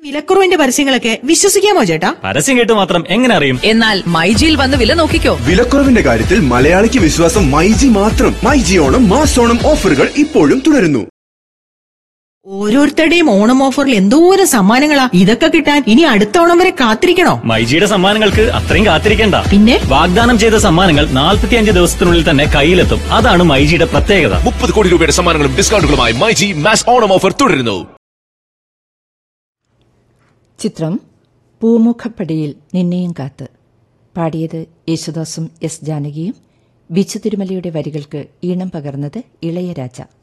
വിലക്കുറവിന്റെ പരസ്യങ്ങളൊക്കെ വിശ്വസിക്കാമോ ചേട്ടാ പരസ്യം കേട്ട് മാത്രം എങ്ങനെ അറിയും എന്നാൽ മൈജിയിൽ വന്ന് വില നോക്കിക്കോ വിലക്കുറവിന്റെ കാര്യത്തിൽ മലയാളിക്ക് വിശ്വാസം മൈജി മാത്രം മൈജി ഓണം മാസോണം ഓഫറുകൾ ഇപ്പോഴും തുടരുന്നു ഓരോരുത്തരുടെയും ഓണം ഓഫറിൽ എന്തോരം സമ്മാനങ്ങളാ ഇതൊക്കെ കിട്ടാൻ ഇനി അടുത്ത ഓണം വരെ കാത്തിരിക്കണോ മൈജിയുടെ സമ്മാനങ്ങൾക്ക് അത്രയും കാത്തിരിക്കേണ്ട പിന്നെ വാഗ്ദാനം ചെയ്ത സമ്മാനങ്ങൾ 45 ദിവസത്തിനുള്ളിൽ തന്നെ കയ്യിലെത്തും അതാണ് മൈജിയുടെ പ്രത്യേകത മുപ്പത് കോടി രൂപയുടെ സമ്മാനങ്ങളും ഡിസ്കൗണ്ടുകളുമായി മൈജി മാസ് ഓണം ഓഫർ തുടരുന്നു ചിത്രം പൂമുഖപ്പടിയിൽ നിന്നെയും കാത്ത് പാടിയത് യേശുദാസും എസ് ജാനകിയും ബിച്ചു തിരുമലയുടെ വരികൾക്ക് ഈണം പകർന്നത് ഇളയരാജ